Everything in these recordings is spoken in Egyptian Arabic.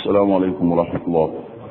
السلام عليكم ورحمة الله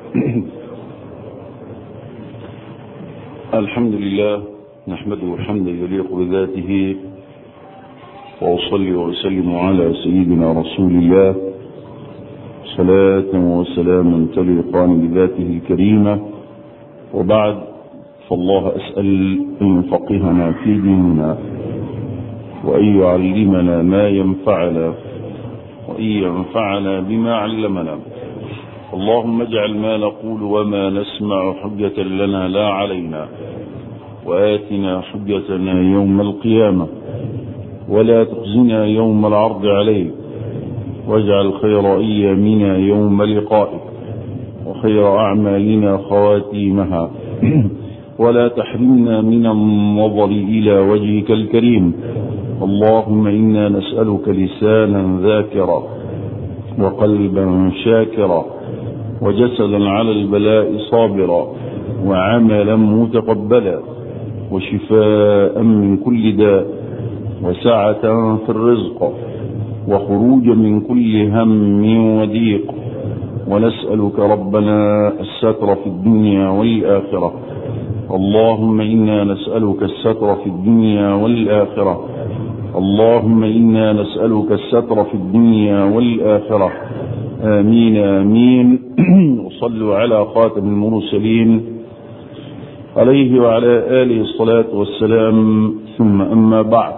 الحمد لله نحمده حمدا يليق بذاته وأصلي وأسلم على سيدنا رسول الله صلاة وسلاما تليقان بذاته الكريمة وبعد فالله أسأل أن يفقهنا في ديننا وأن يعلمنا ما ينفعنا وأن ينفعنا بما علمنا اللهم اجعل ما نقول وما نسمع حجة لنا لا علينا وآتنا حجتنا يوم القيامة ولا تخزنا يوم العرض عليك واجعل خير أيامنا يوم لقائك وخير أعمالنا خواتيمها ولا تحرمنا من النظر إلى وجهك الكريم اللهم إنا نسألك لسانا ذاكرا وقلبا شاكرا وجسدا على البلاء صابرا وعملا متقبلا وشفاء من كل داء وسعة في الرزق وخروجا من كل هم وضيق ونسألك ربنا الستر في الدنيا والآخرة اللهم إنا نسألك الستر في الدنيا والآخرة اللهم إنا نسألك الستر في الدنيا والآخرة آمين آمين وصلوا على خاتم المرسلين عليه وعلى آله الصلاة والسلام ثم أما بعد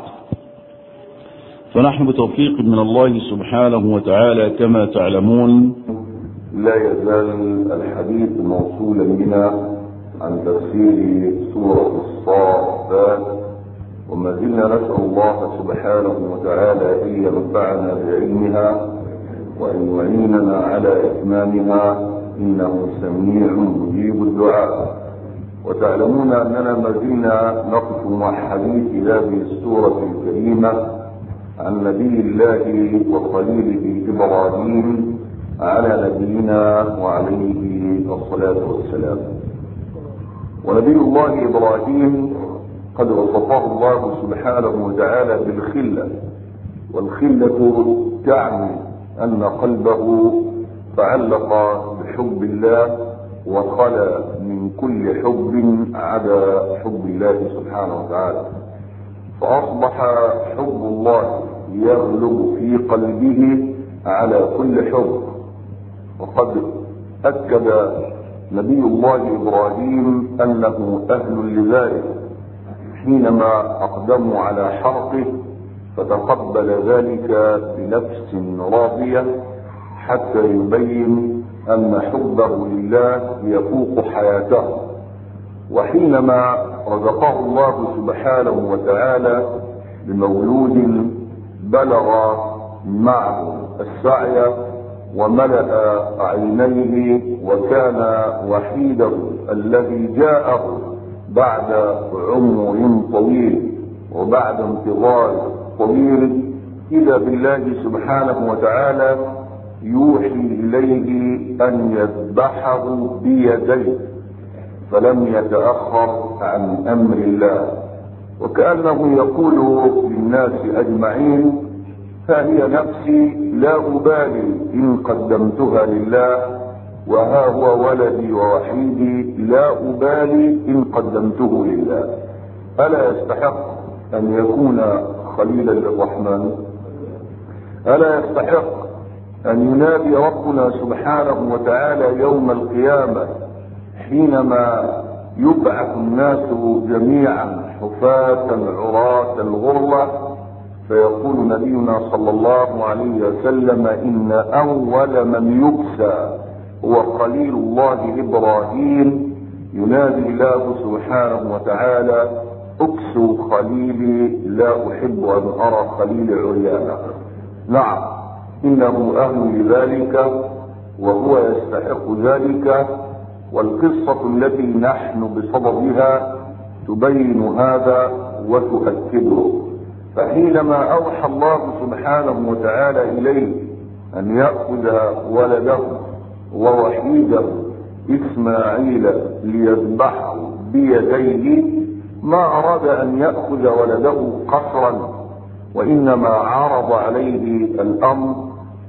فنحن بتوفيق من الله سبحانه وتعالى كما تعلمون لا يزال الحديث موصولا بنا عن تفسير سورة الصافات وما زلنا نسأل الله سبحانه وتعالى أن ينفعنا بعلمها وأن يعيننا على إتمامها إنه سميع مجيب الدعاء وتعلمون أننا ما زلنا نقف مع حديث هذه السورة الكريمة عن نبي الله وخليله إبراهيم على نبينا وعليه الصلاة والسلام ونبي الله إبراهيم قد وصفه الله سبحانه وتعالى بالخلة والخلة تعني أن قلبه تعلق بحب الله وخلى من كل حب عدا حب الله سبحانه وتعالى فأصبح حب الله يغلب في قلبه على كل حب وقد أكد نبي الله إبراهيم أنه أهل لذلك حينما أقدموا على حرقه فتقبل ذلك بنفس راضية حتى يبين أن حبه لله يفوق حياته وحينما رزقه الله سبحانه وتعالى بمولود بلغ معه السعي وملأ عينيه وكان وحيده الذي جاءه بعد عمر طويل وبعد انتظار طويل إذا بالله سبحانه وتعالى يوحي إليه أن يذبحه بيديه فلم يتأخر عن أمر الله وكأنه يقول للناس أجمعين ها هي نفسي لا أبالي إن قدمتها لله وها هو ولدي ووحيدي لا أبالي إن قدمته لله ألا يستحق أن يكون خليلا للرحمن ألا يستحق أن ينادي ربنا سبحانه وتعالى يوم القيامة حينما يبعث الناس جميعا حفاة عراة الغرة فيقول نبينا صلى الله عليه وسلم إن أول من يكسى هو خليل الله إبراهيم ينادي الله سبحانه وتعالى اكسوا خليلي لا أحب أن أرى خليل عريانا نعم إنه أهل لذلك وهو يستحق ذلك والقصة التي نحن بصددها تبين هذا وتؤكده فحينما أوحى الله سبحانه وتعالى إليه أن يأخذ ولده ووحيده إسماعيل ليذبحه بيديه ما أراد أن يأخذ ولده قصرا وإنما عرض عليه الأمر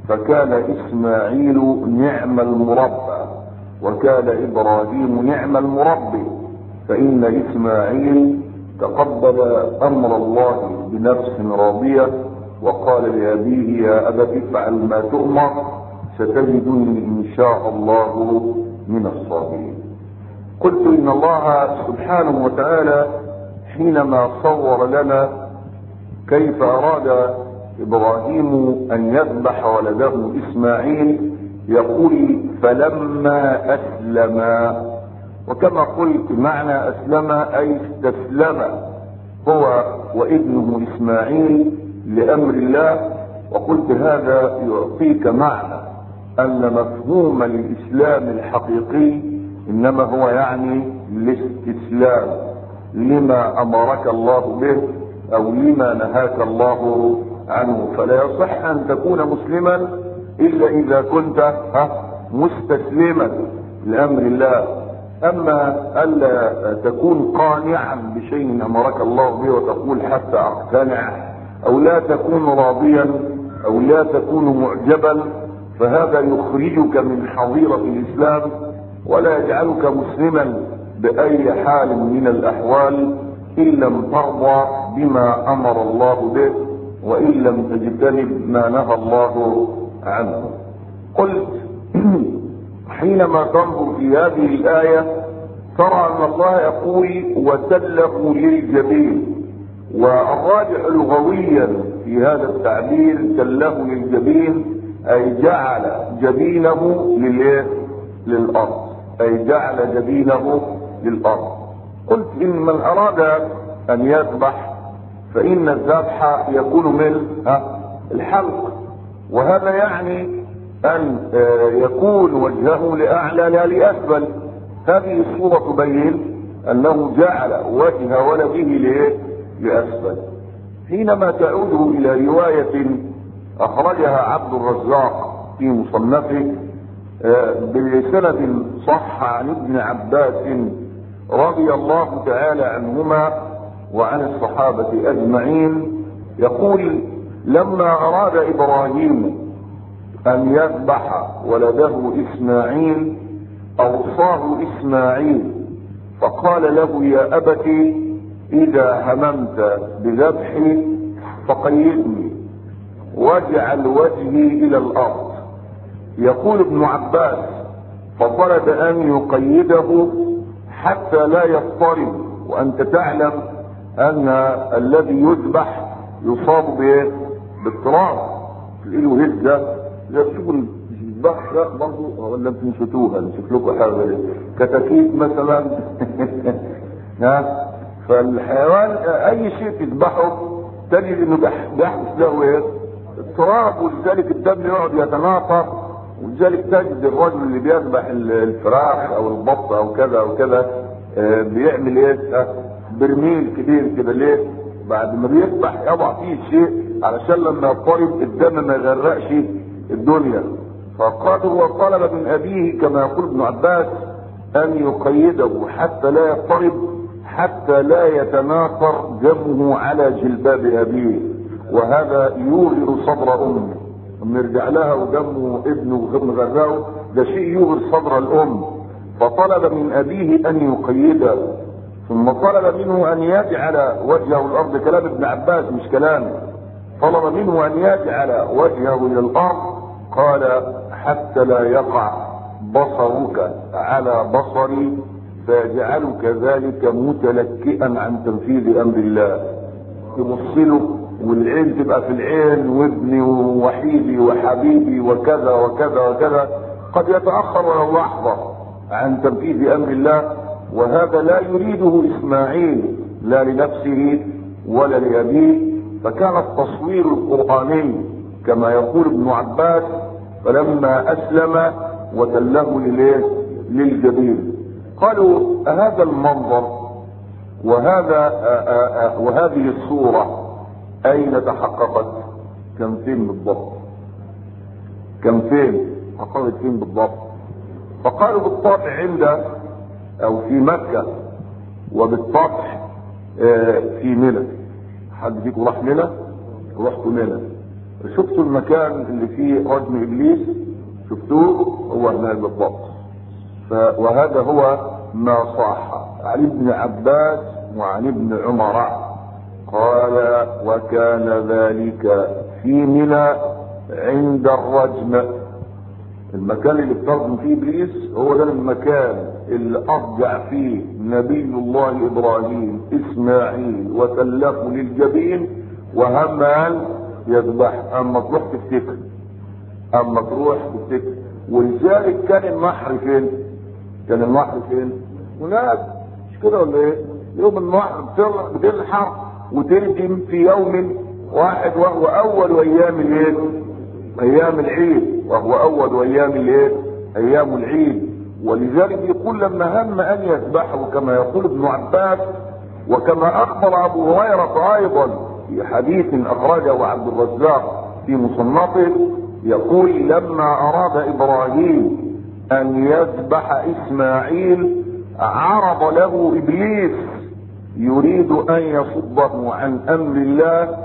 فكان اسماعيل نعم المربى وكان ابراهيم نعم المربي فان اسماعيل تقبل امر الله بنفس راضيه وقال لابيه يا ابت افعل ما تؤمر ستجدني ان شاء الله من الصابرين قلت ان الله سبحانه وتعالى حينما صور لنا كيف اراد ابراهيم ان يذبح ولده اسماعيل يقول فلما اسلم وكما قلت معنى اسلم اي استسلم هو وابنه اسماعيل لامر الله وقلت هذا يعطيك معنى ان مفهوم الاسلام الحقيقي انما هو يعني الاستسلام لما امرك الله به او لما نهاك الله عنه فلا يصح ان تكون مسلما الا اذا كنت ها مستسلما لامر الله اما الا تكون قانعا بشيء امرك الله به وتقول حتى اقتنع او لا تكون راضيا او لا تكون معجبا فهذا يخرجك من حظيرة الاسلام ولا يجعلك مسلما باي حال من الاحوال ان لم ترضى بما امر الله به وان لم تجتنب ما نهى الله عنه قلت حينما تنظر في هذه الايه ترى ان الله يقول وسلموا للجبين والراجع لغويا في هذا التعبير سله للجبين اي جعل جبينه للايه للارض اي جعل جبينه للارض قلت ان من اراد ان يذبح فان الذبح يكون من الحلق وهذا يعني ان يكون وجهه لاعلى لا لاسفل هذه الصورة تبين انه جعل وجه ولده لايه لاسفل حينما تعود الى رواية اخرجها عبد الرزاق في مصنفه بسند صح عن ابن عباس رضي الله تعالى عنهما وعن الصحابة اجمعين يقول لما اراد ابراهيم ان يذبح ولده اسماعيل اوصاه اسماعيل فقال له يا ابت اذا هممت بذبحي فقيدني واجعل وجهي الى الارض يقول ابن عباس فطلب ان يقيده حتى لا يضطرب وانت تعلم ان الذي يذبح يصاب بايه باضطراب تلاقيه هزه شوفوا البحر برضه ولا انتم نسيتوها نسيت لكم حاجه كتاكيت مثلا ها فالحيوان اي شيء تذبحه تجد انه بيحدث له ايه؟ اضطراب ولذلك الدم يقعد يتناثر ولذلك تجد الرجل اللي بيذبح الفراخ او البط او كذا او كذا اه بيعمل ايه؟ برميل كبير كده ليه؟ بعد ما بيذبح يضع فيه الشيء علشان لما يضطرب الدم ما يغرقش الدنيا فقال هو طلب من ابيه كما يقول ابن عباس ان يقيده حتى لا يضطرب حتى لا يتناثر دمه على جلباب ابيه وهذا يوغر صدر امه لما يرجع لها ودمه ابنه مغرقه ده شيء يوغر صدر الام فطلب من ابيه ان يقيده ثم طلب منه ان يجعل وجهه الارض كلام ابن عباس مش كلامي طلب منه ان يجعل وجهه الى الارض قال حتى لا يقع بصرك على بصري فيجعلك ذلك متلكئا عن تنفيذ امر الله يبص له والعين تبقى في العين وابني ووحيدي وحبيبي وكذا وكذا وكذا قد يتاخر ولو لحظه عن تنفيذ امر الله وهذا لا يريده اسماعيل لا لنفسه ولا لابيه فكان التصوير القرآني كما يقول ابن عباس فلما أسلم وتله لليه للجبين قالوا هذا المنظر وهذا آآ آآ وهذه الصورة أين تحققت كم فين بالضبط كم فين حققت فين بالضبط فقالوا بالطبع عند أو في مكة وبالطبع في منى حد فيكم راح منى رحت منى شفتوا المكان اللي فيه رجم ابليس شفتوه هو هناك بالضبط وهذا هو ما صح عن ابن عباس وعن ابن عمر قال وكان ذلك في منى عند الرجم المكان اللي بترجم فيه ابليس هو ده المكان اللي ارجع فيه نبي الله ابراهيم اسماعيل وسلفه للجبين وهم ان يذبح اما تروح تفتكر اما تروح تفتكر ولذلك كان النحر فين؟ كان النحر فين؟ هناك مش كده ولا ايه؟ يوم النحر بتلحق وترجم في يوم واحد وهو اول ايام الايه؟ ايام العيد وهو اول ايام الايه؟ ايام العيد ولذلك يقول لما هم ان يذبحه كما يقول ابن عباس وكما اخبر ابو هريره ايضا في حديث اخرجه عبد الرزاق في مصنفه يقول لما اراد ابراهيم ان يذبح اسماعيل عرض له ابليس يريد ان يصده عن امر الله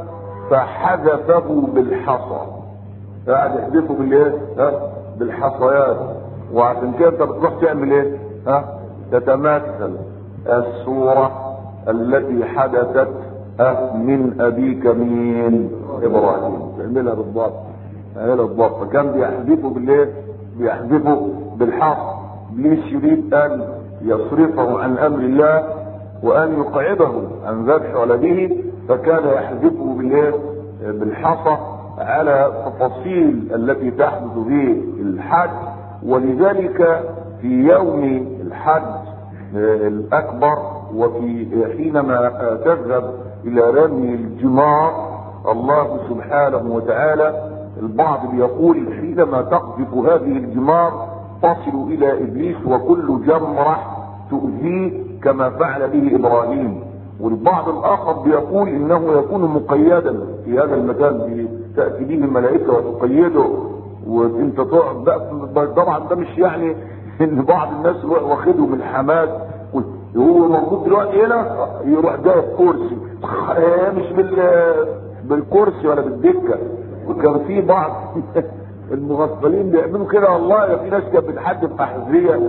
فحذفه بالحصى قاعد يحذفه بالايه؟ ها؟ بالحصيات وعشان كده انت بتروح تعمل ايه؟ ها؟ تتمثل الصورة التي حدثت ها؟ من ابيك مين؟ ابراهيم تعملها بالضبط تعملها بالضبط فكان بيحذفه بالايه؟ بيحذفه بالحصى ابليس يريد ان يصرفه عن امر الله وان يقعده عن ذبح ولده فكان يحذفه بالايه؟ بالحصى على تفاصيل التي تحدث في الحج ولذلك في يوم الحج الاكبر وفي حينما تذهب الى رمي الجمار الله سبحانه وتعالى البعض بيقول حينما تقذف هذه الجمار تصل الى ابليس وكل جمره تؤذيه كما فعل به ابراهيم والبعض الاخر بيقول انه يكون مقيدا في هذا المكان تاتي به الملائكه وتقيده وانت تقعد بقى طبعا ده مش يعني ان بعض الناس واخده من حماس هو موجود دلوقتي هنا يروح جايب كرسي مش بال بالكرسي ولا بالدكه وكان في بعض المغفلين بيعملوا كده والله في ناس كانت بتحدف احذيه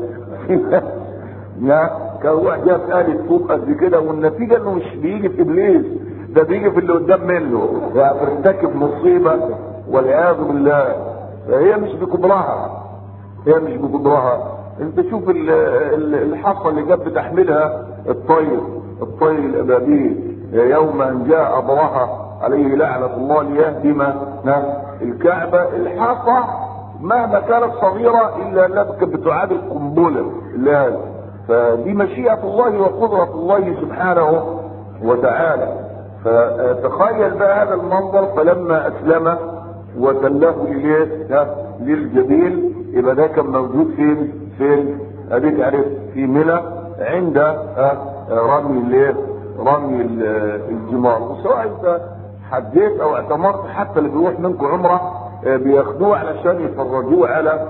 يا كان واحد جاب آلة طوب قد كده والنتيجة انه مش بيجي في ابليس ده بيجي في اللي قدام منه يعني بيرتكب مصيبة والعياذ بالله فهي مش بكبرها هي مش بكبرها انت شوف الحصى اللي جاب بتحملها الطير الطير الابابيل يوم ان جاء ابرهة عليه لعنة الله ليهدم الكعبة الحصى مهما كانت صغيرة الا انها كانت بتعادل قنبلة لا فدي مشيئة الله وقدرة الله سبحانه وتعالى فتخيل بقى هذا المنظر فلما اسلم وتله لليه للجبين يبقى ده كان موجود فين فين اديك عرفت في منى عند رمي الايه رمي الجمار وسواء انت حجيت او اعتمرت حتى اللي بيروح منكم عمره بياخدوه علشان يفرجوه على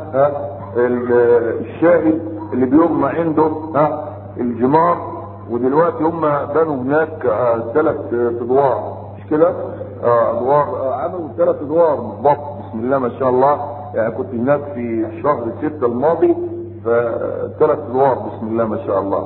الشاهد اللي بيرمى عنده ها الجمار ودلوقتي هم بنوا هناك ثلاث ادوار مش كده؟ اه ادوار عملوا ثلاث ادوار بالضبط بسم الله ما شاء الله يعني كنت هناك في شهر ستة الماضي فثلاث ادوار بسم الله ما شاء الله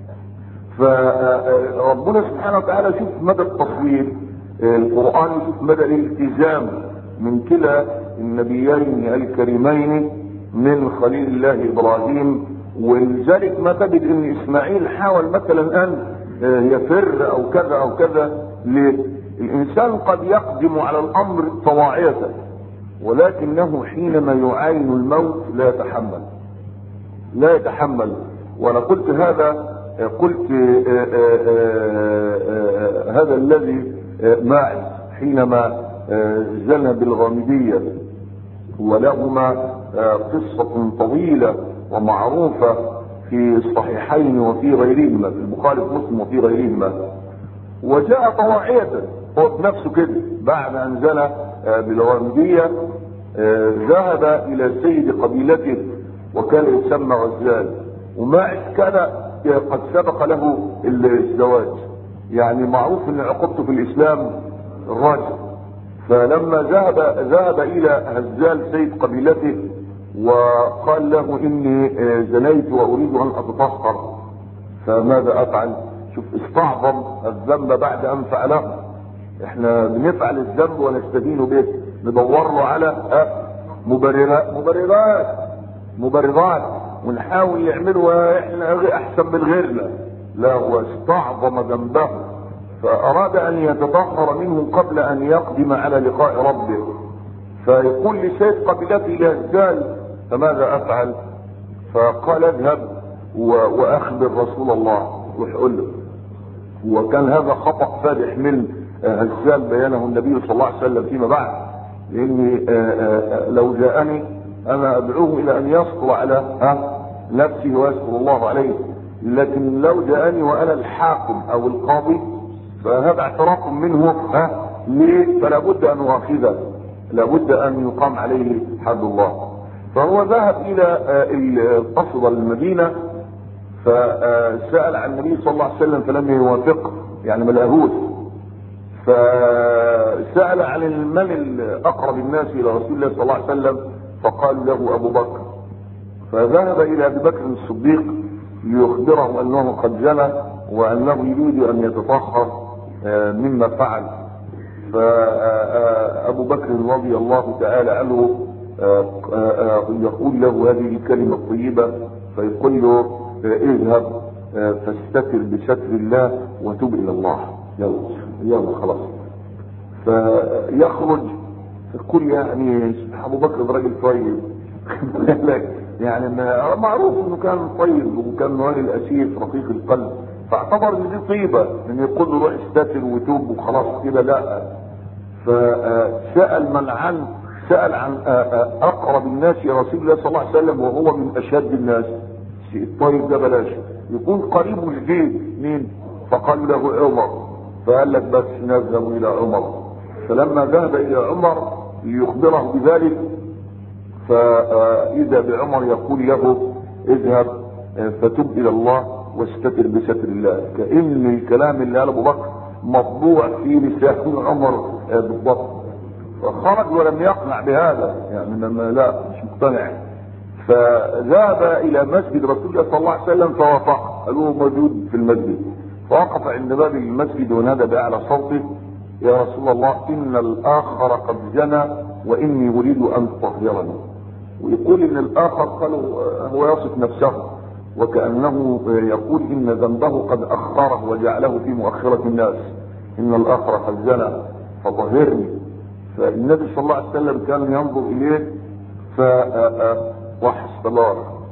فربنا سبحانه وتعالى شوف مدى التصوير القرآن يشوف مدى الالتزام من كلا النبيين الكريمين من خليل الله ابراهيم ولذلك ما تجد ان اسماعيل حاول مثلا ان يفر او كذا او كذا ليه؟ الانسان قد يقدم على الامر طواعية ولكنه حينما يعاين الموت لا يتحمل لا يتحمل وانا قلت هذا قلت هذا الذي ماعز حينما زنى بالغامدية ولهما قصة طويلة ومعروفة في الصحيحين وفي غيرهما في البخاري ومسلم وفي غيرهما وجاء طواعية هو نفسه كده بعد ان زنى بالغامدية ذهب الى سيد قبيلته وكان يسمى غزال وماعز كان قد سبق له الزواج يعني معروف ان عقوبته في الاسلام الرجل فلما ذهب ذهب الى هزال سيد قبيلته وقال له اني زنيت واريد ان اتطهر فماذا افعل شوف استعظم الذنب بعد ان فعله احنا بنفعل الذنب ونستدين به ندور له على مبررات مبررات مبررات ونحاول نعمله احنا احسن من غيرنا لا هو استعظم ذنبه فاراد ان يتطهر منه قبل ان يقدم على لقاء ربه فيقول لسيد قبيلته لهزال فماذا افعل فقال اذهب واخبر رسول الله روح قول له وكان هذا خطا فادح من هزال بيانه النبي صلى الله عليه وسلم فيما بعد لاني لو جاءني انا ادعوه الى ان يصبر على نفسه ويذكر الله عليه لكن لو جاءني وانا الحاكم او القاضي فهذا اعتراف منه ها ليه فلا بد ان اؤاخذه لابد ان يقام عليه حد الله فهو ذهب الى قصد المدينه فسال عن النبي صلى الله عليه وسلم فلم يوافقه يعني ما لقاهوش فسال عن من الاقرب الناس الى رسول الله صلى الله عليه وسلم فقال له ابو بكر فذهب الى ابي بكر الصديق ليخبره انه قد زنى وانه يريد ان يتطهر مما فعل فابو بكر رضي الله تعالى عنه يقول له هذه الكلمه الطيبه فيقول له اذهب فاستتر بستر الله وتب الى الله يلا يلا خلاص فيخرج يقول يعني ابو بكر راجل طيب يعني ما معروف انه كان طيب وكان راجل اسيف رقيق القلب فاعتبر ان دي طيبه ان يقول له روح استتر وتوب وخلاص كده لا فسال من عن سال عن اقرب الناس الى رسول الله صلى الله عليه وسلم وهو من اشد الناس الطيب ده بلاش يكون قريب جديد مين فقال له عمر فقال لك بس نذهب الى عمر فلما ذهب الى عمر ليخبره بذلك فاذا بعمر يقول له اذهب فتب الى الله واستتر بستر الله كان الكلام اللي قال ابو بكر مطبوع في لسان عمر بالضبط فخرج ولم يقنع بهذا يعني لما لا مش مقتنع فذهب الى مسجد رسول الله صلى الله عليه وسلم فوافق قالوا موجود في المسجد فوقف عند باب المسجد ونادى باعلى صوته يا رسول الله ان الاخر قد زنى واني اريد ان تطهرني ويقول ان الاخر قالوا هو يصف نفسه وكانه يقول ان ذنبه قد اخره وجعله في مؤخره الناس ان الاخر قد زنى فطهرني فالنبي صلى الله عليه وسلم كان ينظر اليه فوحش طلال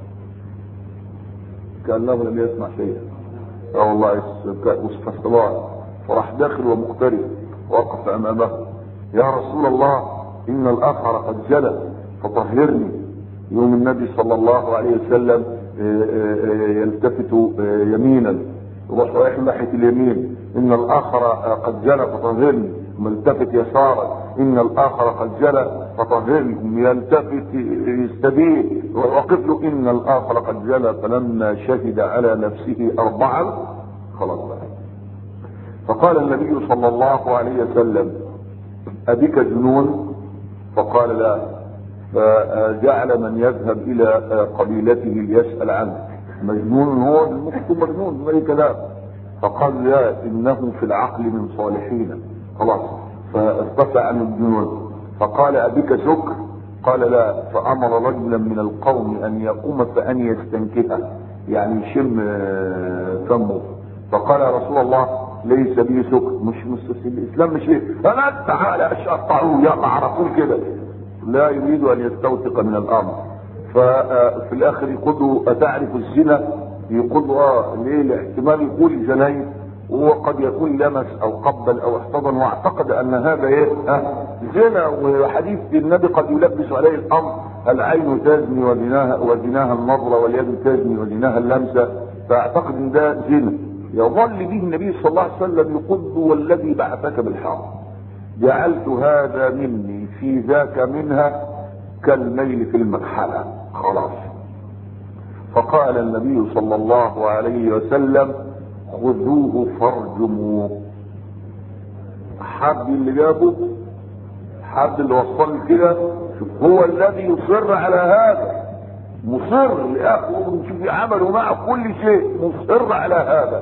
كانه لم يسمع شيئا اه والله واستطلال فراح داخل ومقترب وقف امامه يا رسول الله ان الاخر قد جلى فطهرني يوم النبي صلى الله عليه وسلم يلتفت يمينا يروح رايح ناحيه اليمين ان الاخر قد جلى فطهرني ملتفت يسارا ان الاخر قد جلى فطهرني يلتفت يستبين وقف له ان الاخر قد جلى فلما شهد على نفسه اربعا خلاص بقى فقال النبي صلى الله عليه وسلم ابك جنون فقال لا فجعل من يذهب الى قبيلته ليسال عنه مجنون هو المخطوب مجنون اي كلام فقال لا انه في العقل من صالحين خلاص فارتفع عن الجنون فقال ابك سكر قال لا فامر رجلا من القوم ان يقوم فان يستنكفه يعني يشم فمه فقال يا رسول الله ليس بي سكر مش مستسلم الاسلام مش ايه انا تعالى اشقطعوه يقع على طول كده لا يريد ان يستوثق من الامر ففي الاخر يقول له اتعرف الزنا يقول له اه ليه الاحتمال يقول زنيت وهو قد يكون لمس او قبل او احتضن واعتقد ان هذا ايه ها زنا وحديث النبي قد يلبس عليه الامر العين تزني وزناها وزناها النظره واليد تزني وزناها اللمسه فاعتقد ان ده زنا يظل به النبي صلى الله عليه وسلم يقول والذي بعثك بالحق جعلت هذا مني في ذاك منها كالميل في المكحله خلاص فقال النبي صلى الله عليه وسلم خذوه فارجموه حب اللي جابه حد اللي وصل كده شوف هو الذي يصر على هذا مصر لاخوه شوف عملوا معه كل شيء مصر على هذا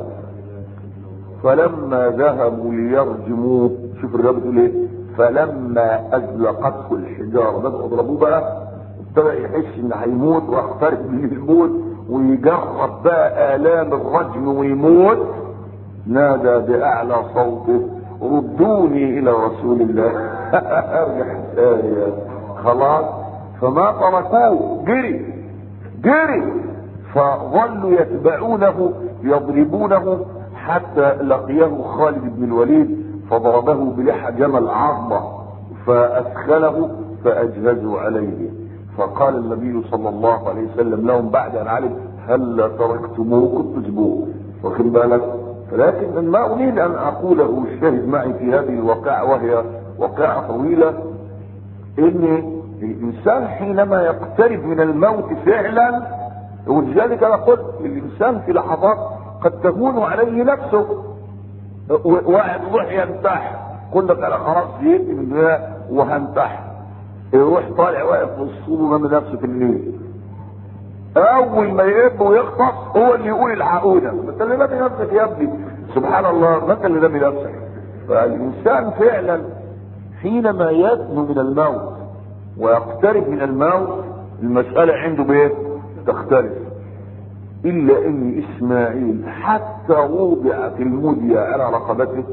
فلما ذهبوا ليرجموه شوف الرب بتقول ايه فلما ازلقته الحجاره بدأوا يضربوه بقى ابتدى يحس ان هيموت واقترب من الموت ويجرب بقى الام الرجم ويموت نادى باعلى صوته ردوني الى رسول الله ارجع تاني خلاص فما تركوه جري جري فظلوا يتبعونه يضربونه حتى لقيه خالد بن الوليد فضربه بلحى جمل عظمه فادخله فاجهزوا عليه فقال النبي صلى الله عليه وسلم لهم بعد ان علم هل تركتموه كنت تسبوه واخد بالك لكن ما اريد ان اقوله الشاهد معي في هذه الواقعه وهي واقعه طويله ان الانسان حينما يقترب من الموت فعلا ولذلك انا قلت الانسان في لحظات قد تهون عليه نفسه واحد يروح ينتحر قل لك انا خلاص زهقت من ده وهنتحر يروح طالع واقف في الصوب ورمي نفسه في النيل اول ما يقب ويخطف هو اللي يقول الحقونا ما انت اللي رامي نفسك يا ابني سبحان الله ما انت اللي رامي نفسك فالانسان فعلا حينما يدنو من الموت ويقترب من الموت المسألة عنده بايه تختلف الا ان اسماعيل حتى وضعت المدية على رقبته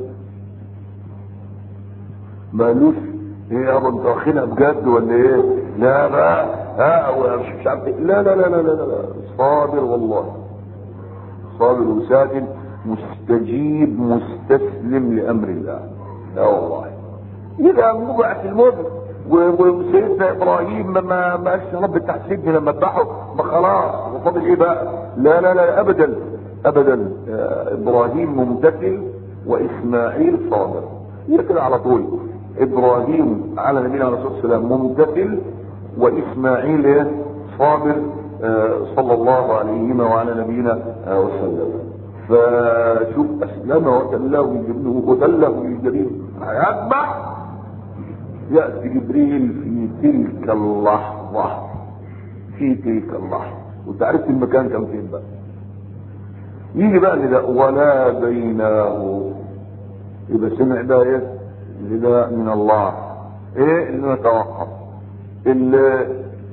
مالوش ايه يابا انت واخدها بجد ولا ايه لا بقى ها مش مش عارف لا لا لا لا لا لا صابر والله صابر وساكن مستجيب مستسلم لامر الله لا والله اذا وضعت المدية وسيدنا ابراهيم ما ما قالش يا رب تحسبني لما اذبحه ما خلاص وفاضل ايه بقى لا لا لا ابدا ابدا ابراهيم ممتثل واسماعيل صابر هي كده على طول ابراهيم على نبينا عليه الصلاه والسلام ممتثل واسماعيل ايه صابر صلى الله عليهما وعلى نبينا وسلم فشوف اسلم وتلاه لجبنه وتله للجبين هيذبح يأتي جبريل في تلك اللحظة في تلك اللحظة وتعرف المكان كان فين بقى يجي بقى نداء وناديناه يبقى سمع ده ايه نداء من الله ايه اللي نتوقف اللي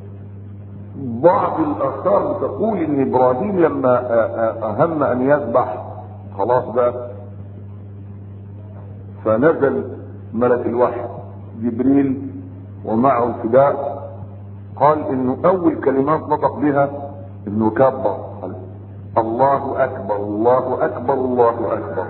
بعض الاثار تقول ان ابراهيم لما اهم ان يذبح خلاص بقى فنزل ملك الوحي جبريل ومعه الفداء قال انه اول كلمات نطق بها انه كبر قال الله اكبر الله اكبر الله اكبر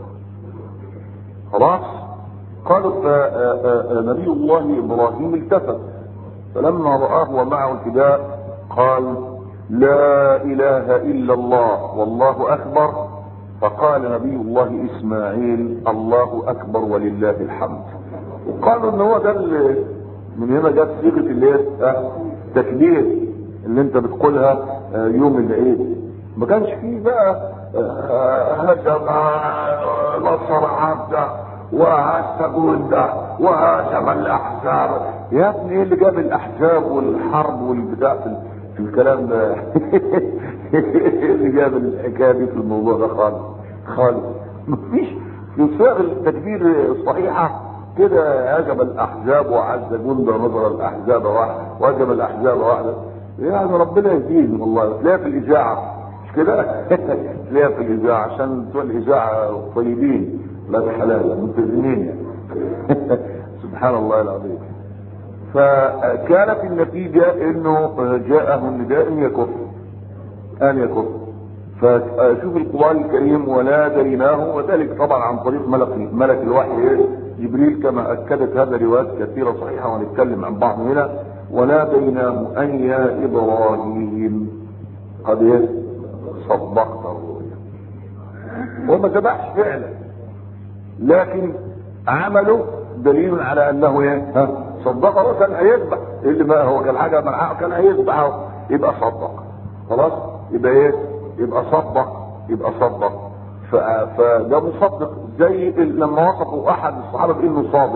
خلاص قالوا نبي الله ابراهيم التفت فلما رآه ومعه الفداء قال لا اله الا الله والله اكبر فقال نبي الله اسماعيل الله اكبر ولله الحمد وقالوا ان هو ده اللي من هنا جت صيغه اللي هي تكبير اللي انت بتقولها يوم العيد ما كانش فيه بقى هزم نصر عبده وهز جنده وهزم الاحزاب يا ابني ايه اللي جاب الاحزاب والحرب والبتاع في, في الكلام ده ايه اللي جاب الحكايه دي في الموضوع ده خالص خالص مفيش في صيغ التكبير الصحيحه كده هجم الاحزاب وعز جند نظر الاحزاب واحد وهجم الاحزاب واحده يعني ربنا يهديهم والله تلاقيها في الاذاعه مش كده تلاقيها في الاذاعه عشان بتوع الاذاعه طيبين لا حلال ملتزمين يعني سبحان الله العظيم فكانت النتيجة انه جاءه النداء ان يكف ان يكف فشوف القرآن الكريم وناديناه وذلك طبعا عن طريق ملك ملك الوحي جبريل كما اكدت هذا روايات كثيرة صحيحة ونتكلم عن بعض هنا وناديناه ان يا ابراهيم قد صدقت الرؤيا وما ذبحش فعلا لكن عمله دليل على انه ايه ها صدقه كان هيذبح اللي ما هو كان حاجه منعه كان هيذبح يبقى صدق خلاص يبقى ايه يبقى صدق يبقى صدق فده مصدق زي لما وصفوا احد الصحابه بانه صادق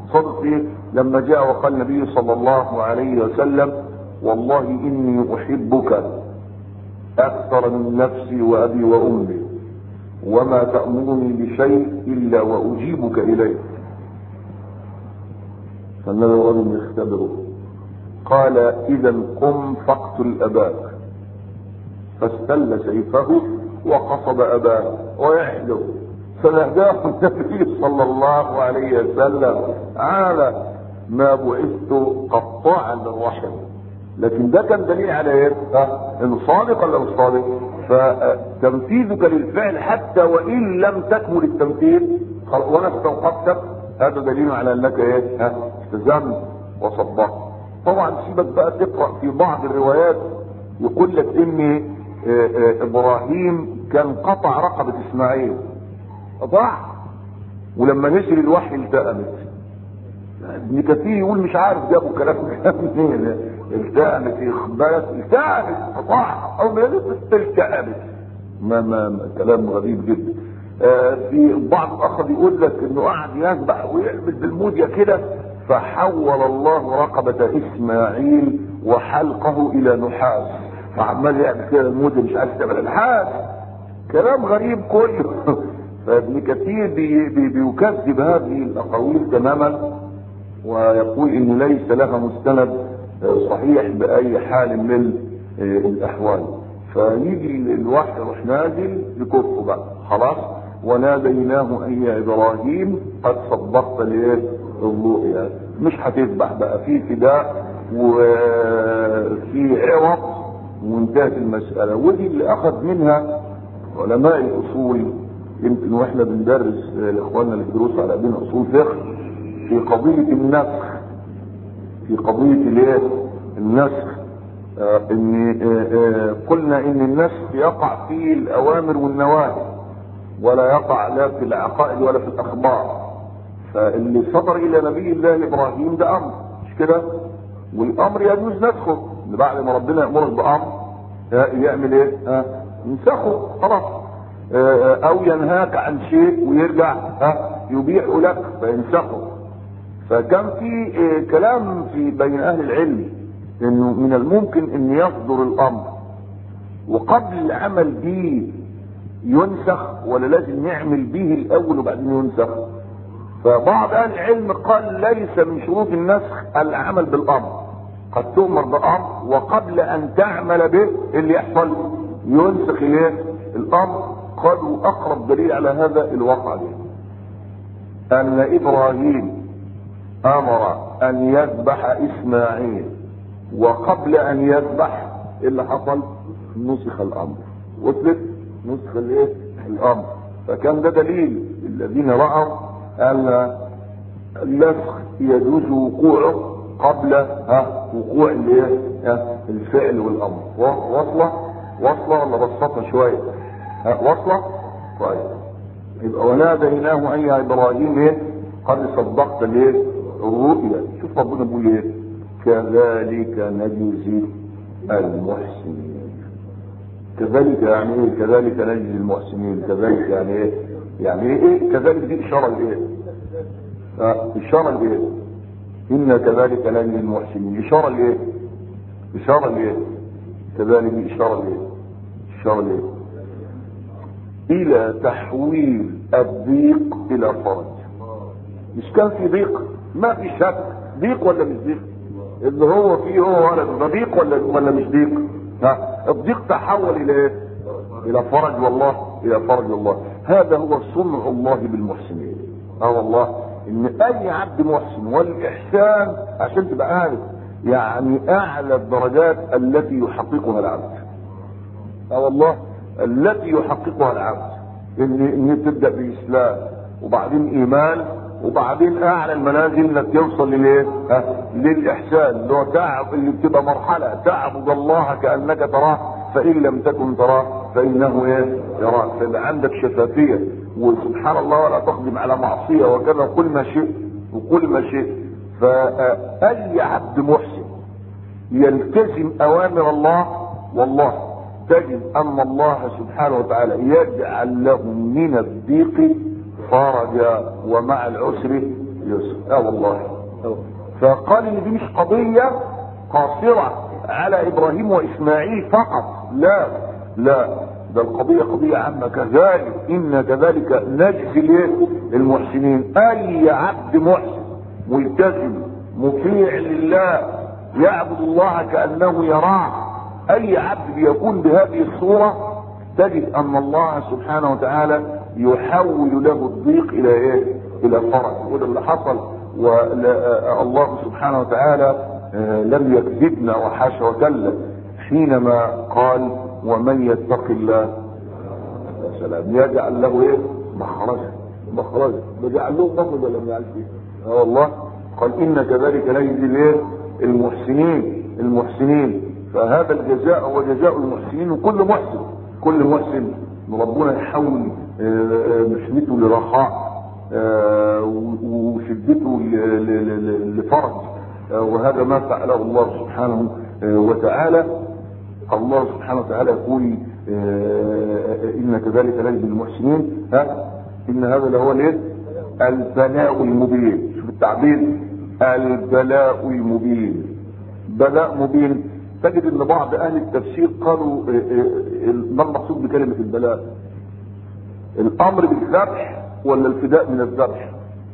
صدق فيه لما جاء وقال النبي صلى الله عليه وسلم والله اني احبك اكثر من نفسي وابي وامي وما تأمرني بشيء الا واجيبك اليه فالنبي رجل يختبره قال اذا قم فاقتل اباك فاستل سيفه وقصد اباه ويحلو فنهداه النبي صلى الله عليه وسلم على ما بعثت قطاعا للرحم لكن ده كان دليل على ايه؟ انه صادق ولا مش صادق؟ فتنفيذك للفعل حتى وان لم تكمل التنفيذ وانا استوقفتك هذا دليل على انك ايه؟ ها؟ التزمت وصدقت. طبعا سيبك بقى تقرا في بعض الروايات يقول لك ان ابراهيم كان قطع رقبه اسماعيل قطع ولما نزل الوحي التأمت ابن كثير يقول مش عارف جابوا كلام منين التأمت اخبارت التأمت قطع او ما التأمت ما, ما, ما كلام غريب جدا آه في بعض الاخر يقول لك انه قعد يذبح ويعمل بالموديا كده فحول الله رقبة اسماعيل وحلقه الى نحاس فعمال يعمل كده الموديا مش عارف تعمل نحاس كلام غريب كله فابن كثير بي بي بيكذب هذه الاقاويل تماما ويقول ان ليس لها مستند صحيح باي حال من الاحوال فيجي الوحي يروح نازل يكفه بقى خلاص وناديناه اي يا ابراهيم قد صدقت ليه الرؤيا مش هتذبح بقى في فداء وفي عوض وانتهت المساله ودي اللي اخذ منها علماء الاصول يمكن واحنا بندرس لاخواننا اللي بيدرسوا على دين اصول فقه في قضيه النسخ في قضيه الايه؟ النسخ آه ان آه آه قلنا ان النسخ يقع فيه الاوامر والنواهي ولا يقع لا في العقائد ولا في الاخبار فاللي صدر الى نبي الله ابراهيم ده امر مش كده؟ والامر يجوز نسخه بعد ما ربنا يامرك بامر يعمل ايه؟ ها ينسخه خلاص او ينهاك عن شيء ويرجع ها يبيح لك فينسخه فكان في كلام في بين اهل العلم انه من الممكن ان يصدر الامر وقبل العمل به ينسخ ولا لازم نعمل به الاول وبعدين ينسخ فبعض اهل العلم قال ليس من شروط النسخ العمل بالامر قد تؤمر بامر وقبل ان تعمل به اللي يحصل ينسخ الايه الامر قالوا اقرب دليل على هذا الواقع ده ان ابراهيم امر ان يذبح اسماعيل وقبل ان يذبح ايه اللي حصل نسخ الامر وصلت نسخ الايه الامر فكان ده دليل الذين راوا ان النسخ يجوز وقوعه قبل ها وقوع الايه الفعل والامر واصله واصله ولا بسطها شويه واصلة طيب يبقى وناديناه اي يا ابراهيم ايه قد صدقت الايه الرؤيا شوف ربنا بيقول ايه كذلك نجزي المحسنين كذلك يعني ايه كذلك نجزي المحسنين كذلك يعني ايه يعني ايه كذلك دي اشاره لايه اه اشاره لايه انا كذلك نجزي المحسنين اشاره لايه اشاره لايه كذلك دي اشاره لايه اشاره لايه الى تحويل الضيق الى فرج مش كان في ضيق ما في شك ضيق ولا مش ضيق اللي هو فيه هو ولد ده ضيق ولا ولا مش ضيق ها الضيق تحول الى ايه الى فرج والله الى فرج الله هذا هو صنع الله بالمحسنين اه والله ان اي عبد محسن والاحسان عشان تبقى عارف يعني اعلى الدرجات التي يحققها العبد اه والله التي يحققها العبد ان ان تبدا باسلام وبعدين ايمان وبعدين اعلى المنازل انك توصل للايه؟ للاحسان اللي هو تعب اللي بتبقى مرحله تعبد الله كانك تراه فان لم تكن تراه فانه ايه؟ يراك فيبقى عندك شفافيه وسبحان الله ولا تقدم على معصيه وكذا قل ما شئت وقل ما شئت فاي عبد محسن يلتزم اوامر الله والله تجد ان الله سبحانه وتعالى يجعل له من الضيق فرجا ومع العسر يوسف اه والله فقال ان دي مش قضية قاصرة على ابراهيم واسماعيل فقط لا لا ده القضية قضية عامة كذلك ان كذلك نجزي الايه المحسنين اي عبد محسن ملتزم مطيع لله يعبد الله كأنه يراه اي عبد بيكون بهذه الصورة تجد ان الله سبحانه وتعالى يحول له الضيق الى ايه الى فرج وده اللي حصل والله سبحانه وتعالى لم يكذبنا وحاشا وكلا حينما قال ومن يتق الله سلام يجعل له ايه مخرجا مخرجا بجعل له مخرج ولا ما يعرف اه والله قال ان كذلك نجزي الايه المحسنين المحسنين فهذا الجزاء هو جزاء المحسنين وكل محسن كل محسن ربنا يحول محنته لرخاء وشدته لفرج وهذا ما فعله الله سبحانه وتعالى الله سبحانه وتعالى يقول ان كذلك نجزي المحسنين ها ان هذا لهو الايه البلاء المبين شوف التعبير البلاء المبين بلاء مبين تجد ان بعض اهل التفسير قالوا ما المقصود بكلمة البلاء الامر بالذبح ولا الفداء من الذبح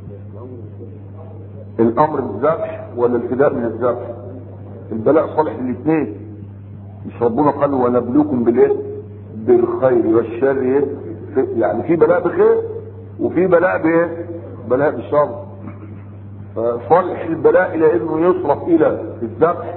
الامر بالذبح ولا الفداء من الذبح البلاء صالح للاثنين مش ربنا قال ونبلوكم بالايه بالخير والشر ايه يعني في بلاء بخير وفي بلاء بايه بلاء بالشر فصالح البلاء الى انه يصرف الى الذبح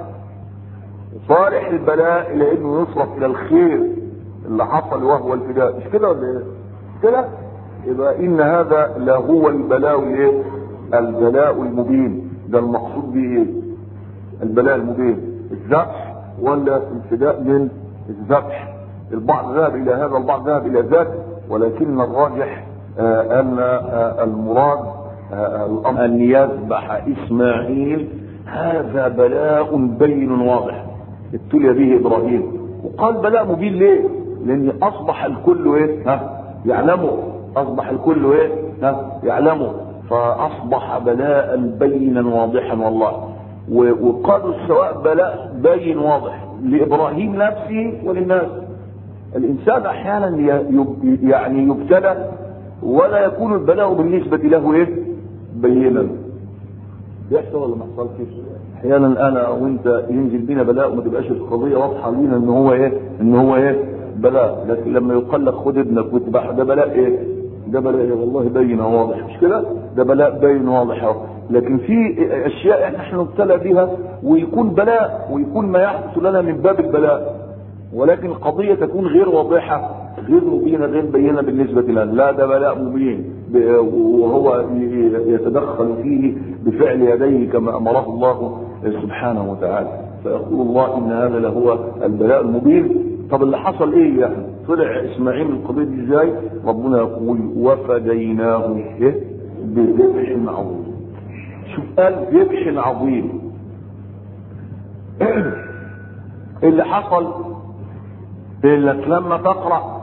صالح البلاء الى انه يصرف الى الخير اللي حصل وهو الفداء مش كده ولا ايه كده يبقى ان هذا لهو البلاء الايه البلاء المبين ده المقصود به ايه البلاء المبين الذبح ولا الفداء من الذبح البعض ذهب الى هذا البعض ذهب الى ذاك ولكن الراجح آه ان آه المراد آه ان يذبح اسماعيل هذا بلاء بين واضح ابتلي به ابراهيم وقال بلاء مبين ليه لان اصبح الكل ايه ها يعلمه اصبح الكل ايه ها يعلمه فاصبح بلاء بينا واضحا والله وقالوا سواء بلاء بين واضح لابراهيم نفسه وللناس الانسان احيانا يعني يبتلى ولا يكون البلاء بالنسبه له ايه بينا بيحصل ولا ما حصلش احيانا انا وانت ينزل بينا بلاء وما تبقاش القضيه واضحه لينا ان هو ايه ان هو ايه بلاء لكن لما يقال لك خد ابنك واتبعه ده بلاء ايه ده بلاء إيه؟ والله باين واضح مش كده ده بلاء باين واضح اهو لكن في اشياء احنا نبتلى بها ويكون بلاء ويكون ما يحدث لنا من باب البلاء ولكن القضية تكون غير واضحة غير مبينة غير بينة بالنسبة لنا لا ده بلاء مبين وهو يتدخل فيه بفعل يديه كما أمره الله سبحانه وتعالى فيقول الله إن هذا لهو البلاء المبين طب اللي حصل ايه يعني طلع اسماعيل من القضية دي ازاي ربنا يقول وفديناه ايه بذبح عظيم شوف قال ذبح عظيم اللي حصل انك لما تقرا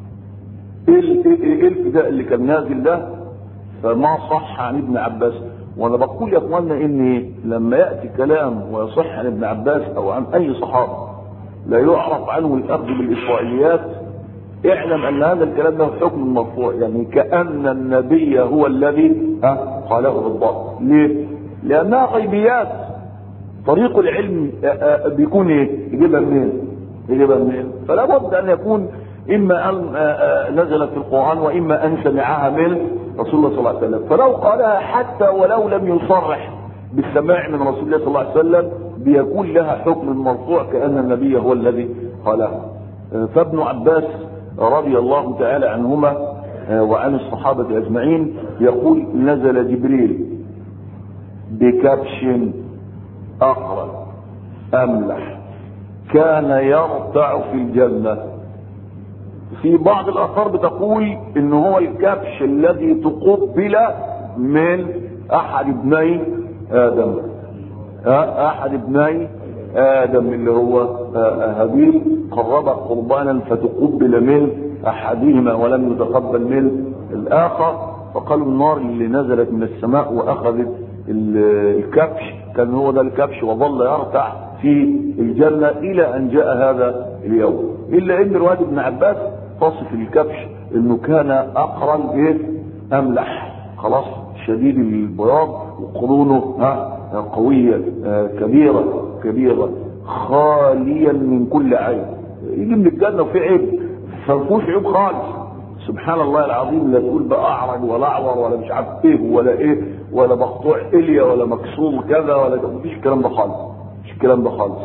ايه الفداء اللي كان نازل ده فما صح عن ابن عباس وانا بقول يا اخوانا ان لما ياتي كلام ويصح عن ابن عباس او عن اي صحابي لا يعرف عنه الاخذ بالاسرائيليات اعلم ان هذا الكلام له حكم مرفوع يعني كان النبي هو الذي ها قاله بالضبط ليه؟ لانها غيبيات طريق العلم بيكون ايه؟ يجيبها منين؟ يجيبها منين؟ فلا بد ان يكون اما ان نزلت في القران واما ان سمعها من رسول الله صلى الله عليه وسلم فلو قالها حتى ولو لم يصرح بالسماع من رسول الله صلى الله عليه وسلم بيكون لها حكم المرفوع كان النبي هو الذي قالها فابن عباس رضي الله تعالى عنهما وعن الصحابه اجمعين يقول نزل جبريل بكبش اقرب املح كان يرتع في الجنه في بعض الاثار بتقول ان هو الكبش الذي تقبل من احد ابني ادم احد ابني ادم اللي هو هابيل قرب قربانا فتقبل من احدهما ولم يتقبل من الاخر فقالوا النار اللي نزلت من السماء واخذت الكبش كان هو ده الكبش وظل يرتع في الجنة الى ان جاء هذا اليوم الا ان رواية ابن عباس تصف الكبش انه كان اقرن ايه املح خلاص شديد البياض وقرونه ها قوية كبيرة كبيرة خاليا من كل عيب يجي من الجنة وفي عيب فمفوش عيب خالص سبحان الله العظيم لا تقول بقى اعرج ولا اعور ولا مش عارف ايه ولا ايه ولا مقطوع اليا ولا مكسور كذا ولا مفيش الكلام ده خالص مش الكلام ده خالص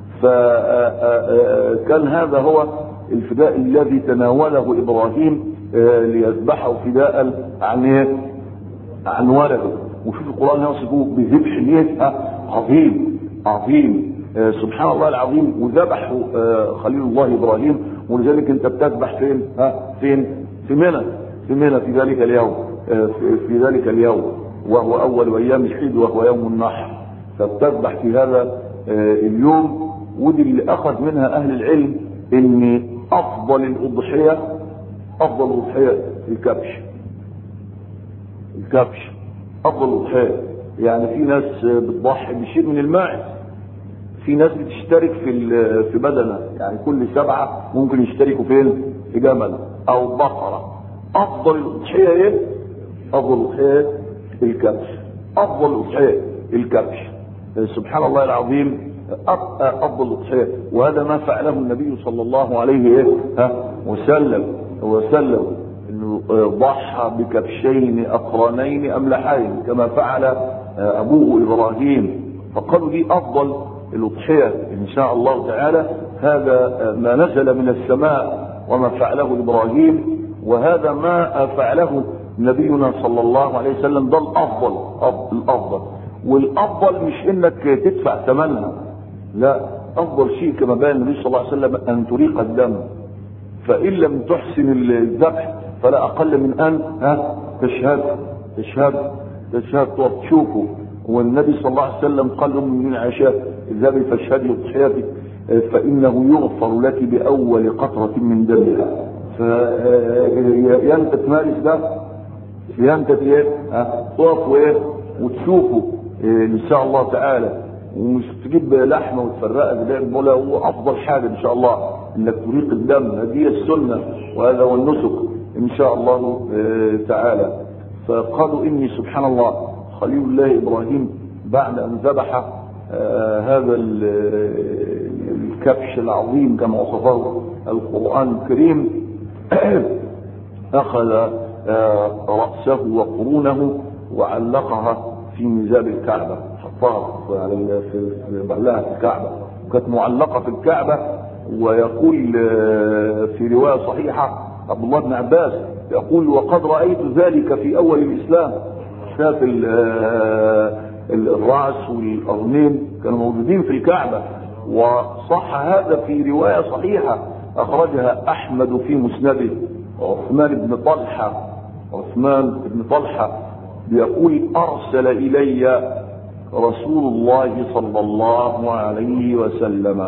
فكان هذا هو الفداء الذي تناوله ابراهيم ليذبحه فداء عن ايه؟ عن ولده وفي القران يصفه بذبح ايه؟ عظيم عظيم سبحان الله العظيم وذبحه خليل الله ابراهيم ولذلك انت بتذبح فين؟ ها فين؟ في منى في منى في ذلك اليوم في ذلك اليوم وهو اول ايام العيد وهو يوم النحر فبتذبح في هذا اليوم ودي اللي اخذ منها اهل العلم ان افضل الاضحيه افضل الاضحيه الكبش الكبش افضل الاضحيه يعني في ناس بتضحي بشيء من الماعز في ناس بتشترك في في بدنه يعني كل سبعه ممكن يشتركوا فين في جمل او بقره افضل الاضحيه ايه افضل الاضحيه الكبش افضل الاضحيه الكبش سبحان الله العظيم افضل الاضحيه وهذا ما فعله النبي صلى الله عليه ايه ها وسلم وسلم انه ضحى بكبشين اقرنين املحين كما فعل ابوه ابراهيم فقالوا دي افضل الاضحيه ان شاء الله تعالى هذا ما نزل من السماء وما فعله ابراهيم وهذا ما فعله نبينا صلى الله عليه وسلم ده الافضل الافضل والافضل مش انك تدفع ثمنها لا افضل شيء كما بين النبي صلى الله عليه وسلم ان تريق الدم فان لم تحسن الذبح فلا اقل من ان ها تشهد تشهد تشهد تشوفه والنبي صلى الله عليه وسلم قال لهم من عشاء اذهبي فاشهدي اضحيتك فانه يغفر لك باول قطره من دمها فانت تمارس ده انت ايه تقف وايه وتشوفه ان شاء الله تعالى ومش تجيب لحمه وتفرقها زي المولى هو افضل حاجه ان شاء الله انك تريق الدم هذه السنه وهذا هو النسك ان شاء الله تعالى فقالوا اني سبحان الله خليل الله ابراهيم بعد ان ذبح هذا الكبش العظيم كما وصفه القران الكريم اخذ راسه وقرونه وعلقها في ميزاب الكعبه حطها على في بلها في الكعبه وكانت معلقه في الكعبه ويقول في روايه صحيحه عبد الله بن عباس يقول وقد رايت ذلك في اول الاسلام شاف الراس والقرنين كانوا موجودين في الكعبه وصح هذا في روايه صحيحه اخرجها احمد في مسنده عثمان بن طلحه عثمان بن طلحه بيقول ارسل الي رسول الله صلى الله عليه وسلم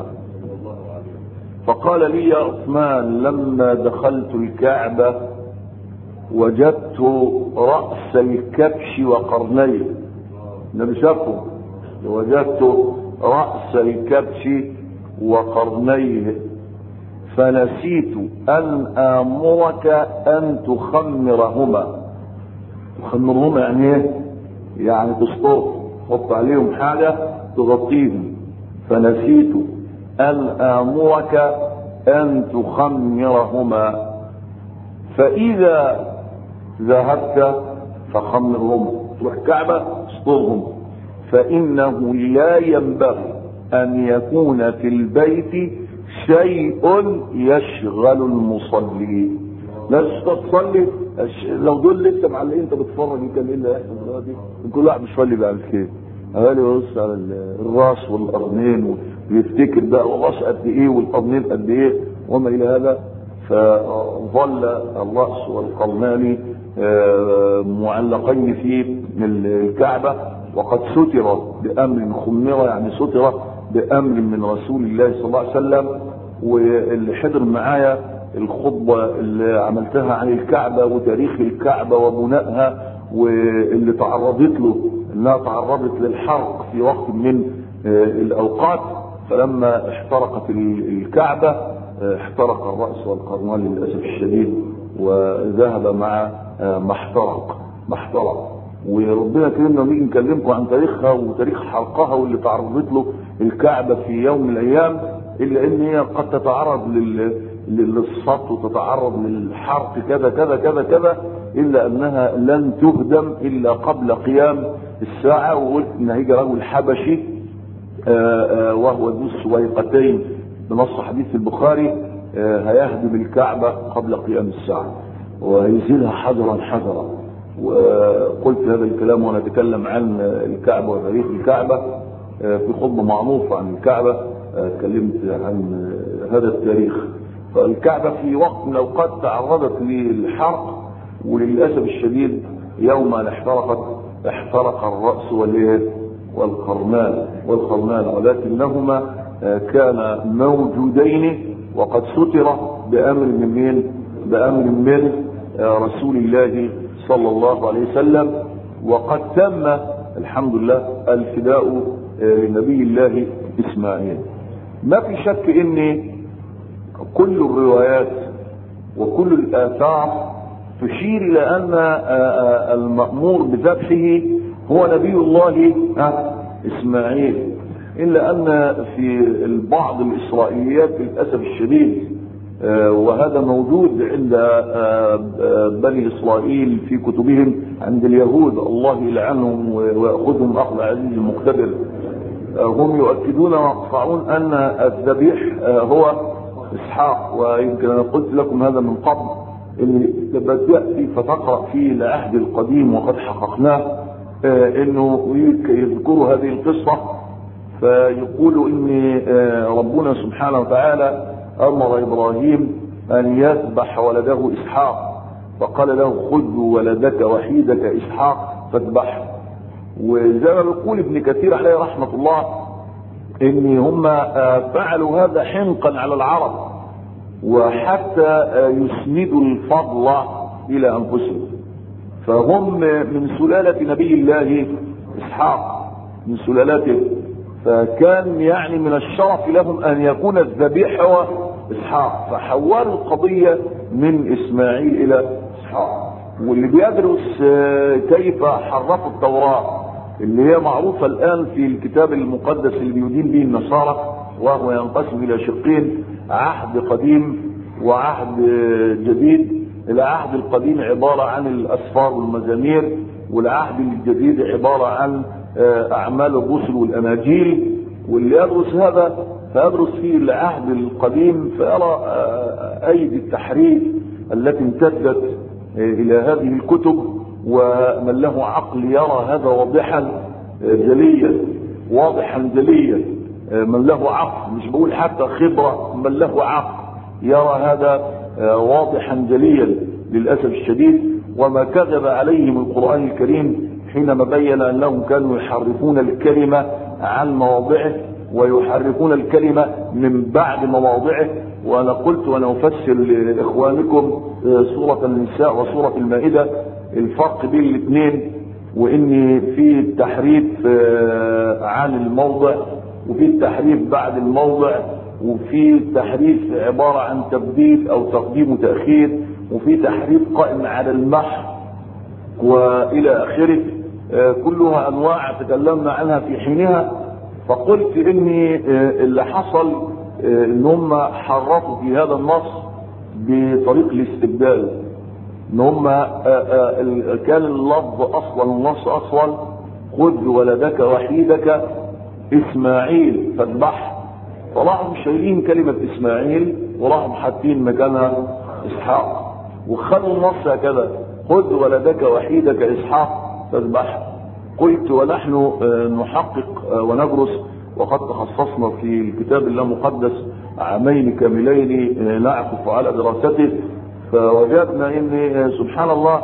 فقال لي يا عثمان لما دخلت الكعبة وجدت رأس الكبش وقرنيه النبي شافه وجدت رأس الكبش وقرنيه فنسيت أن آمرك أن تخمرهما تخمرهما يعني ايه؟ يعني تسطر حط عليهم حاجة تغطيهم فنسيت أن آمرك أن تخمرهما فإذا ذهبت فخمرهما تروح كعبة اسطرهم فإنه لا ينبغي أن يكون في البيت شيء يشغل المصلي لازم تصلي لو دول لسه معلقين انت بتتفرج يمكن ايه اللي هيحصل دلوقتي كل واحد مصلي بيعمل كده قال يبص على الراس والقرنين ويفتكر بقى الراس قد ايه والقرنين قد ايه وما الى هذا فظل الراس والقرنان معلقين في الكعبه وقد ستر بامر خمر يعني ستر بامر من رسول الله صلى الله عليه وسلم واللي حضر معايا الخطبة اللي عملتها عن الكعبة وتاريخ الكعبة وبنائها واللي تعرضت له انها تعرضت للحرق في وقت من الاوقات فلما احترقت الكعبة احترق الرأس والقرنان للأسف الشديد وذهب مع ما احترق ما احترق وربنا كرمنا نيجي نكلمكم عن تاريخها وتاريخ حرقها واللي تعرضت له الكعبة في يوم من الأيام إلا إن هي قد تتعرض لل للصط وتتعرض للحرق كذا كذا كذا كذا إلا أنها لن تهدم إلا قبل قيام الساعة وقلت إن هيجي رجل حبشي آآ آآ وهو ذو السويقتين بنص حديث البخاري هيهدم الكعبة قبل قيام الساعة وهيزيلها حجرا حجرا وقلت هذا الكلام وانا اتكلم عن الكعبة وتاريخ الكعبة في خطبة معروفة عن الكعبة اتكلمت عن هذا التاريخ فالكعبة في وقت من الاوقات تعرضت للحرق وللاسف الشديد يوم ان احترقت احترق الرأس والايه والقرنان والقرنان ولكنهما كان موجودين وقد ستر بامر من مين بامر من رسول الله صلى الله عليه وسلم وقد تم الحمد لله الفداء لنبي الله اسماعيل ما في شك ان كل الروايات وكل الاثار تشير الى ان المأمور بذبحه هو نبي الله اسماعيل الا ان في بعض الاسرائيليات للاسف الشديد وهذا موجود عند بني اسرائيل في كتبهم عند اليهود الله يلعنهم وياخذهم اخذ عزيز مقتدر هم يؤكدون ويقطعون ان الذبيح هو اسحاق ويمكن انا قلت لكم هذا من قبل ان لما تاتي فتقرا في العهد القديم وقد حققناه انه يذكروا هذه القصه فيقولوا ان ربنا سبحانه وتعالى امر ابراهيم ان يذبح ولده اسحاق فقال له خذ ولدك وحيدك اسحاق فاذبحه وزي ما بيقول ابن كثير عليه رحمه الله ان هم فعلوا هذا حنقا على العرب وحتى يسندوا الفضل الى انفسهم فهم من سلاله نبي الله اسحاق من سلالته فكان يعني من الشرف لهم ان يكون الذبيح هو اسحاق فحولوا القضية من اسماعيل الى اسحاق واللي بيدرس كيف حرفوا التوراة اللي هي معروفة الان في الكتاب المقدس اللي بيدين به النصارى وهو ينقسم الى شقين عهد قديم وعهد جديد العهد القديم عبارة عن الاسفار والمزامير والعهد الجديد عبارة عن اعمال الرسل والاناجيل واللي يدرس هذا فيدرس فيه العهد القديم فيرى ايدي التحريف التي امتدت الى هذه الكتب ومن له عقل يرى هذا واضحا جليا واضحا جليا من له عقل مش بقول حتى خبرة من له عقل يرى هذا واضحا جليا للأسف الشديد وما كذب عليهم القرآن الكريم حينما بين انهم كانوا يحرفون الكلمة عن مواضعه ويحرفون الكلمة من بعد مواضعه وانا قلت وانا افسر لاخوانكم سورة النساء وسورة المائدة الفرق بين الاثنين وان في التحريف عن الموضع وفي التحريف بعد الموضع وفي التحريف عبارة عن تبديل او تقديم وتأخير وفي تحريف قائم على المحو والى اخره كلها انواع تكلمنا عنها في حينها فقلت اني اللي حصل ان هم حرفوا في هذا النص بطريق الاستبدال ان هم كان اللفظ اصلا النص اصلا خذ ولدك وحيدك اسماعيل فاذبحه فراحوا شايلين كلمة اسماعيل وراحوا حاطين مكانها اسحاق وخلوا النص هكذا خذ ولدك وحيدك اسحاق فاذبحه قلت ونحن نحقق وندرس وقد تخصصنا في الكتاب الله مقدس عامين كاملين نعكف على دراسته فوجدنا ان سبحان الله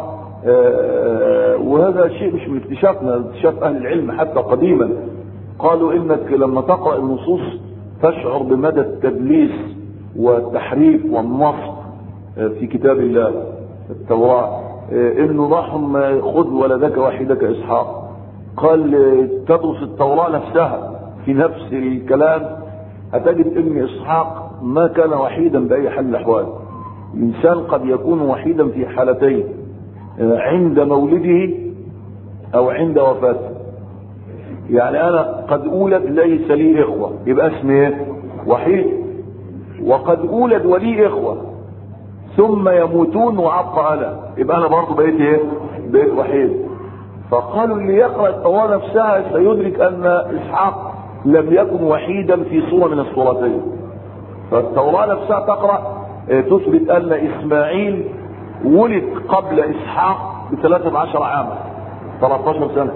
وهذا شيء مش من اكتشافنا اكتشاف اهل العلم حتى قديما قالوا انك لما تقرا النصوص تشعر بمدى التدليس والتحريف والنصب في كتاب الله التوراة انه ضحم خذ ولدك وحيدك اسحاق قال تدرس التوراة نفسها في نفس الكلام هتجد ان اسحاق ما كان وحيدا باي حال من الاحوال الانسان قد يكون وحيدا في حالتين عند مولده او عند وفاته يعني انا قد اولد ليس لي اخوة يبقى اسمي ايه وحيد وقد اولد ولي اخوة ثم يموتون وابقى انا يبقى انا برضه بقيت ايه بقيت وحيد فقالوا اللي يقرا التوراه نفسها سيدرك ان اسحاق لم يكن وحيدا في صوره من الصورتين فالتوراه نفسها تقرا تثبت ان اسماعيل ولد قبل اسحاق ب 13 عاما 13 سنه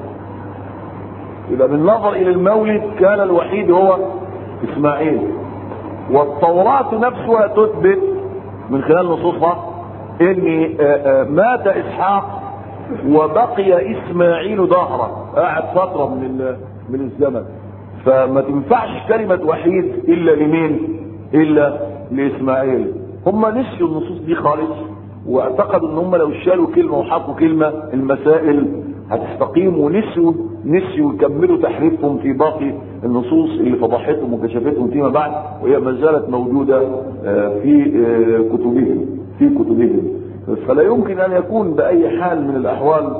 يبقى بالنظر الى المولد كان الوحيد هو اسماعيل والتوراة نفسها تثبت من خلال نصوصها ان مات اسحاق وبقي اسماعيل ظهرا قاعد فترة من من الزمن فما تنفعش كلمة وحيد الا لمين الا لاسماعيل هم نسيوا النصوص دي خالص واعتقدوا ان هم لو شالوا كلمة وحطوا كلمة المسائل هتستقيم ونسيوا نسيوا يكملوا تحريفهم في باقي النصوص اللي فضحتهم وكشفتهم فيما بعد وهي ما زالت موجودة في كتبهم في كتبهم فلا يمكن ان يكون باي حال من الاحوال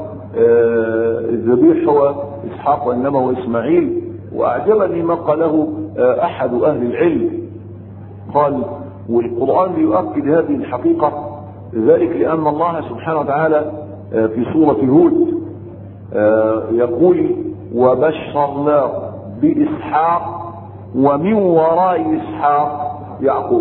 الذبيح هو اسحاق وانما هو اسماعيل واعجبني ما قاله احد اهل العلم قال والقران يؤكد هذه الحقيقه ذلك لان الله سبحانه وتعالى في سوره هود يقول وبشرناه باسحاق ومن وراء اسحاق يعقوب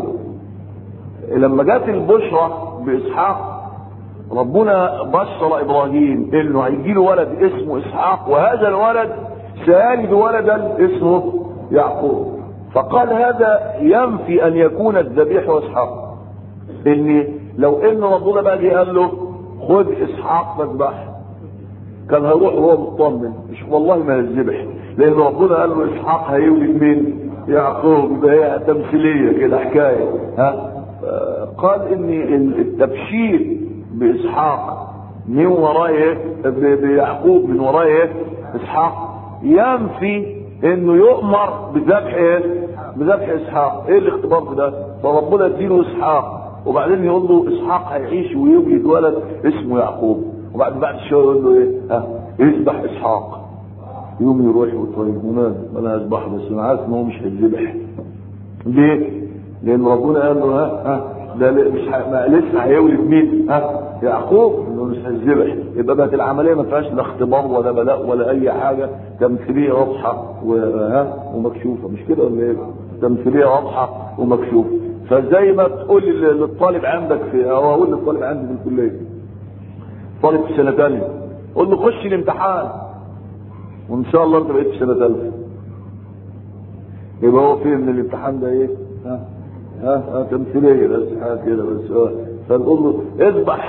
لما جت البشرى باسحاق ربنا بشر ابراهيم انه هيجي له ولد اسمه اسحاق وهذا الولد سيلد ولدا اسمه يعقوب فقال هذا ينفي ان يكون الذبيح اسحاق ان لو ان ربنا بقى جه قال له خذ اسحاق فاذبحه كان هيروح وهو مطمن مش والله ما هيذبح لان ربنا قال له اسحاق هيولد مين يعقوب يبقى هي تمثيليه كده حكايه ها قال ان التبشير باسحاق من وراء بيعقوب من وراء اسحاق ينفي انه يؤمر بذبح ايه بذبح اسحاق ايه الاختبار في ده فربنا يديله اسحاق وبعدين يقول له اسحاق هيعيش ويولد ولد اسمه يعقوب وبعد بعد شويه يقول له ايه ها اذبح اسحاق يوم يروح وطيب ومال انا اذبحه بس انا عارف ان هو مش هيذبح ليه؟ لان ربنا قال له ها ها ده مش ه... ما لسه هيولد مين؟ ها يعقوب انه مش هيذبح يبقى بقت العمليه ما فيهاش لا اختبار ولا بلاء ولا اي حاجه تمثيليه واضحه وها ومكشوفه مش كده ولا ايه؟ تمثيليه واضحه ومكشوفه فزي ما تقول للطالب عندك في او اقول للطالب عندي في الكليه طالب في سنه ثانيه قول له خش الامتحان وان شاء الله انت بقيت في سنه ثالثه يبقى هو فين من الامتحان ده ايه؟ ها ها, ها تمثيليه بس حاجه كده بس اه فنقول له اذبح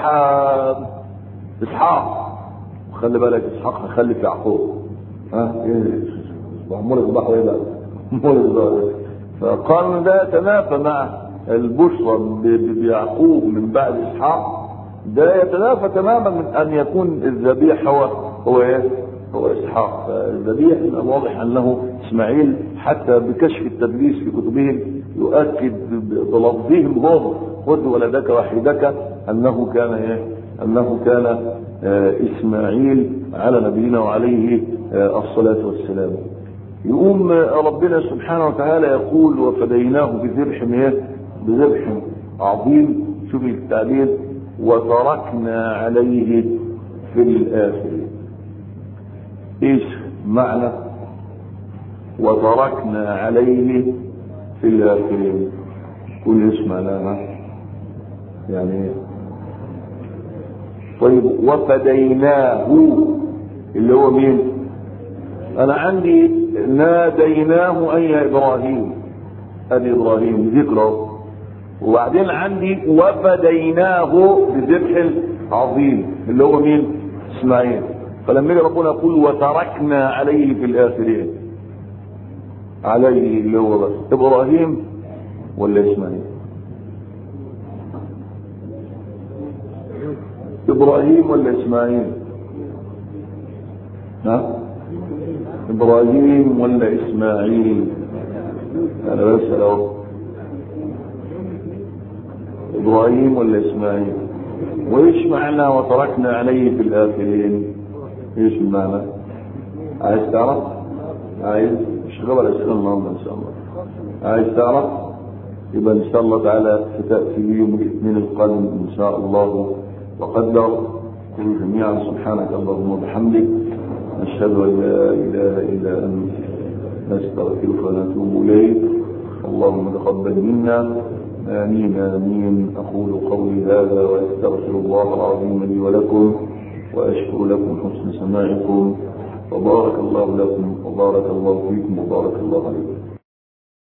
اسحاق خلي بالك اسحاق هيخلف يعقوب ها ايه معمول اذبحه ايه بقى؟ معمول اذبحه فقال ده يتنافى مع البشرى بيعقوب من بعد اسحاق ده يتنافى تماما من ان يكون الذبيح هو هو ايه؟ هو اسحاق فالذبيح من الواضح انه اسماعيل حتى بكشف التدليس في كتبهم يؤكد بلفظهم هم خذ ولدك وحيدك انه كان ايه؟ انه كان آه اسماعيل على نبينا وعليه آه الصلاه والسلام. يقوم ربنا سبحانه وتعالى يقول وفديناه بذبح ايه؟ بذبح عظيم شوف التعبير وتركنا عليه في الاخرين. ايش معنى وتركنا عليه في الاخرين كل اسم علامة يعني طيب وفديناه اللي هو مين انا عندي ناديناه اي ابراهيم ابي ابراهيم ذكره وبعدين عندي وفديناه بذبح عظيم اللي هو مين اسماعيل فلما يجي ربنا يقول وتركنا عليه في الاخرين عليه اللي هو بس ابراهيم ولا اسماعيل ابراهيم ولا اسماعيل ها ابراهيم ولا اسماعيل انا بسال اهو ابراهيم ولا اسماعيل وايش معنى وتركنا عليه في الاخرين ايش المعنى عايز تعرف عايز مش قبل اسئله النهارده ان شاء الله عايز تعرف يبقى ان شاء الله تعالى ستاتي يوم الاثنين القادم ان شاء الله وقدر كل جميعا سبحانك اللهم وبحمدك نشهد ان لا اله الا انت نستغفرك ونتوب اليك اللهم تقبل منا امين امين اقول قولي هذا واستغفر الله العظيم لي ولكم واشكر لكم حسن سماعكم وبارك الله لكم وبارك الله فيكم وبارك الله عليكم